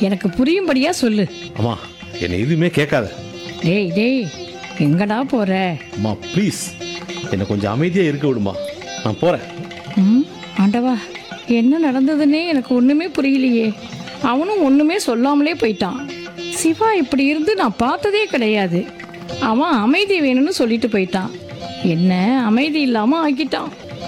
எனக்கு புரியும்படியா சொல்லு அம்மா என்னை எதுவுமே கேட்காத டேய் டேய் எங்கடா போற அம்மா ப்ளீஸ் என்னை கொஞ்சம் அமைதியாக இருக்க விடுமா நான் போகிறேன் ம் ஆண்டவா என்ன நடந்ததுன்னே எனக்கு ஒன்றுமே புரியலையே அவனும் ஒன்றுமே சொல்லாமலே போயிட்டான் சிவா இப்படி இருந்து நான் பார்த்ததே கிடையாது அவன் அமைதி வேணும்னு சொல்லிட்டு போயிட்டான் என்ன அமைதி இல்லாமல் ஆக்கிட்டான்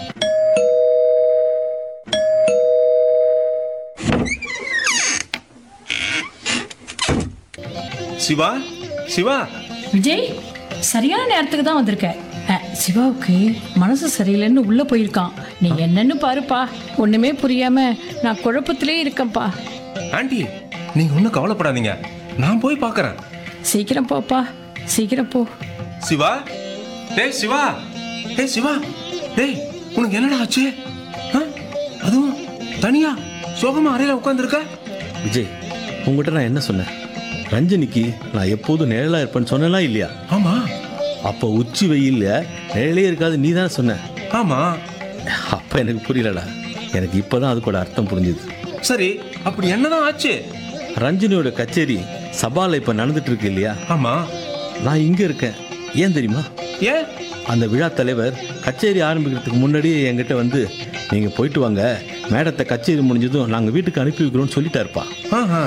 சிவா சிவா விஜய் சரியான நேரத்துக்கு தான் வந்திருக்க அஹ், சிவாவுக்கு மனசு சரியில்லைன்னு உள்ளே போயிருக்கான் நீ என்னன்னு பாருப்பா ஒன்றுமே புரியாம நான் குழப்பத்திலே இருக்கேன்ப்பா ஆண்டி நீங்க ஒன்றும் கவலைப்படாதீங்க நான் போய் பார்க்கறேன் சீக்கிரம் போப்பா சீக்கிரம் போ சிவா டேய் சிவா டேய் சிவா டேய் உனக்கு என்னடா ஆச்சு ஆ? அதுவும் தனியா சோகமா அறையில உட்காந்துருக்க விஜய் உங்ககிட்ட நான் என்ன சொன்னேன் ரஞ்சனிக்கு நான் எப்போதும் நிழலாக இருப்பேன்னு சொன்னேனா இல்லையா ஆமா அப்போ உச்சி வெயில்ல நிழலே இருக்காது நீ தானே சொன்ன ஆமா அப்போ எனக்கு புரியலடா எனக்கு இப்போதான் அதுக்கோட அர்த்தம் புரிஞ்சுது சரி அப்படி என்னதான் ஆச்சு ரஞ்சனியோட கச்சேரி சபால இப்போ நடந்துட்டு இருக்கு இல்லையா ஆமா நான் இங்கே இருக்கேன் ஏன் தெரியுமா ஏன் அந்த விழா தலைவர் கச்சேரி ஆரம்பிக்கிறதுக்கு முன்னாடியே என்கிட்ட வந்து நீங்கள் போயிட்டு வாங்க மேடத்தை கச்சேரி முடிஞ்சதும் நாங்கள் வீட்டுக்கு அனுப்பி வைக்கிறோம்னு சொல்லிட்டாருப்பா ஆஹா.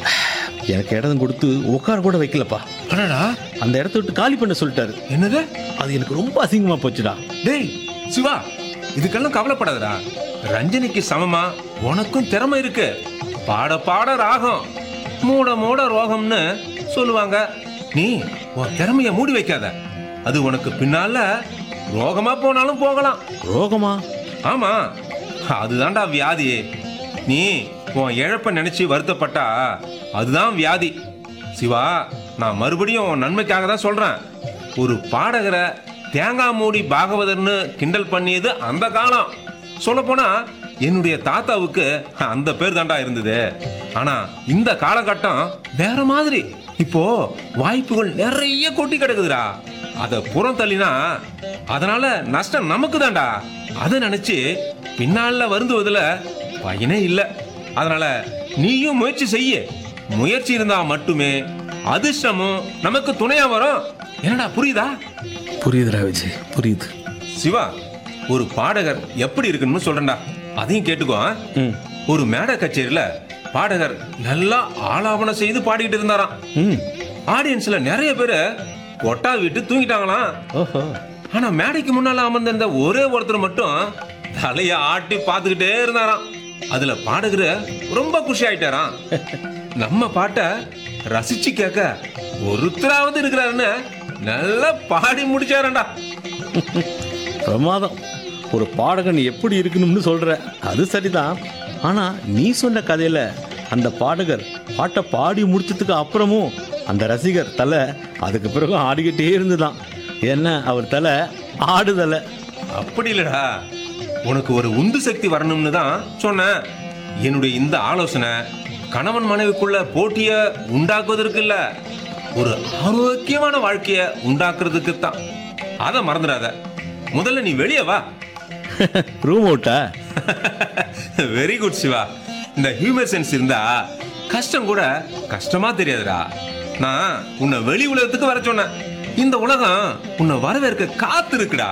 எனக்கு இடம் கொடுத்து உட்கார கூட வைக்கலப்பா அடடா அந்த இடத்த விட்டு காலி பண்ண சொல்லிட்டாரு என்னது அது எனக்கு ரொம்ப அசிங்கமாக போச்சுடா டேய் சிவா இதுக்கெல்லாம் கவலைப்படாதடா ரஞ்சனிக்கு சமமா உனக்கும் திறமை இருக்கு பாட பாட ராகம் மூட மூட ரோகம்னு சொல்லுவாங்க நீ உன் திறமைய மூடி வைக்காத அது உனக்கு பின்னால ரோகமா போனாலும் போகலாம் ரோகமா ஆமா அதுதான்டா வியாதி நீ உன் இழப்ப நினைச்சு வருத்தப்பட்டா அதுதான் வியாதி சிவா நான் மறுபடியும் உன் நன்மைக்காக தான் சொல்றேன் ஒரு பாடகரை தேங்காய் மூடி பாகவதர்னு கிண்டல் பண்ணியது அந்த காலம் சொல்லப்போனா என்னுடைய தாத்தாவுக்கு அந்த பேர் தாண்டா இருந்தது ஆனா இந்த காலகட்டம் வேற மாதிரி இப்போ வாய்ப்புகள் நிறைய கொட்டி கிடக்குதுடா அத புறம் தள்ளினா அதனால நஷ்டம் நமக்கு தான்டா அதை நினைச்சு பின்னால வருந்துவதுல பயனே இல்ல அதனால நீயும் முயற்சி செய்ய முயற்சி இருந்தா மட்டுமே அதிர்ஷ்டமும் நமக்கு துணையா வரும் என்னடா புரியுதா புரியுதுடா விஜய் புரியுது சிவா ஒரு பாடகர் எப்படி இருக்குன்னு சொல்றேன்டா அதையும் கேட்டுக்கோ ஆ? ம் ஒரு மேடை கச்சேரியில பாடகர் நல்லா ஆலாபனம் செய்து பாடிக்கிட்டு இருந்தாராம் ம் ஆடியன்ஸ்ல நிறைய பேரு கொட்டா விட்டு தூங்கிட்டாங்களாம் ஓஹோ ஆனா மேடைக்கு முன்னால அமர்ந்திருந்த ஒரே ஒருத்தர் மட்டும் தலைய ஆட்டி பார்த்துக்கிட்டே இருந்தாராம் அதுல பாடகர் ரொம்ப குஷி ஆயிட்டாராம் நம்ம பாட்டை ரசிச்சு கேட்க ஒருத்தராவது இருக்கிறாருன்னு நல்லா பாடி முடிச்சாரண்டா பிரமாதம் ஒரு பாடகன் எப்படி இருக்கணும்னு சொல்ற அது சரிதான் ஆனா நீ சொன்ன கதையில அந்த பாடகர் பாட்டை பாடி முடிச்சதுக்கு அப்புறமும் அந்த ரசிகர் தலை அதுக்கு பிறகு ஆடிக்கிட்டே இருந்துதான் என்ன அவர் தலை ஆடுதலை அப்படி இல்லடா உனக்கு ஒரு உந்து சக்தி வரணும்னு தான் சொன்னேன் என்னுடைய இந்த ஆலோசனை கணவன் மனைவிக்குள்ள போட்டிய உண்டாக்குவதற்கு இல்ல ஒரு ஆரோக்கியமான வாழ்க்கைய உண்டாக்குறதுக்கு தான் அதை மறந்துடாத முதல்ல நீ வெளியே வா ரூம் அவுட்டா வெரி குட் சிவா இந்த ஹியூமர் சென்ஸ் இருந்தா கஷ்டம் கூட கஷ்டமா தெரியாதுடா நான் உன்னை வெளி உலகத்துக்கு வர சொன்னேன் இந்த உலகம் உன்னை வரவேற்க காத்து இருக்குடா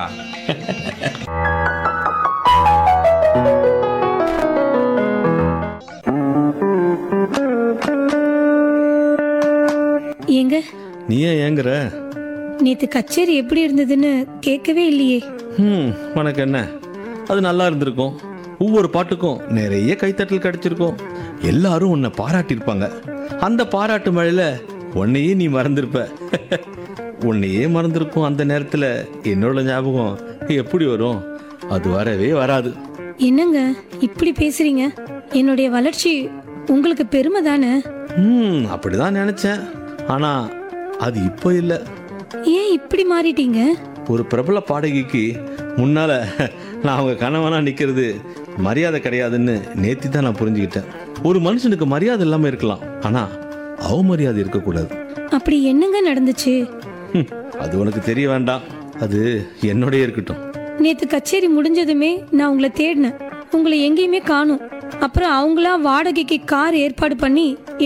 ஏங்க நீ ஏன் ஏங்குற நேத்து கச்சேரி எப்படி இருந்ததுன்னு கேட்கவே இல்லையே ம் உனக்கு என்ன அது நல்லா இருந்திருக்கும் ஒவ்வொரு பாட்டுக்கும் நிறைய கைத்தட்டல் கிடைச்சிருக்கும் எல்லாரும் உன்னை பாராட்டியிருப்பாங்க அந்த பாராட்டு மழையில உன்னையே நீ மறந்திருப்ப உன்னையே மறந்திருக்கும் அந்த நேரத்தில் என்னோட ஞாபகம் எப்படி வரும் அது வரவே வராது என்னங்க இப்படி பேசுறீங்க என்னுடைய வளர்ச்சி உங்களுக்கு பெருமை தானே ம் அப்படிதான் நினைச்சேன் ஆனா அது இப்போ இல்லை ஏன் இப்படி மாறிட்டீங்க ஒரு பிரபல பாடகிக்கு முன்னால நான் அவங்க கணவனா நிக்கிறது மரியாதை கிடையாதுன்னு நேத்தி தான் நான் புரிஞ்சுக்கிட்டேன் ஒரு மனுஷனுக்கு மரியாதை இல்லாம இருக்கலாம் ஆனா அவமரியாதை இருக்கக்கூடாது அப்படி என்னங்க நடந்துச்சு ஹம், அது உனக்கு தெரிய வேண்டாம் அது என்னோடய இருக்கட்டும் நேத்து கச்சேரி முடிஞ்சதுமே நான் உங்களை தேடினேன் உங்களை எங்கேயுமே காணும் அப்புறம் அவங்களா வாடகைக்கு கார் ஏற்பாடு பண்ணி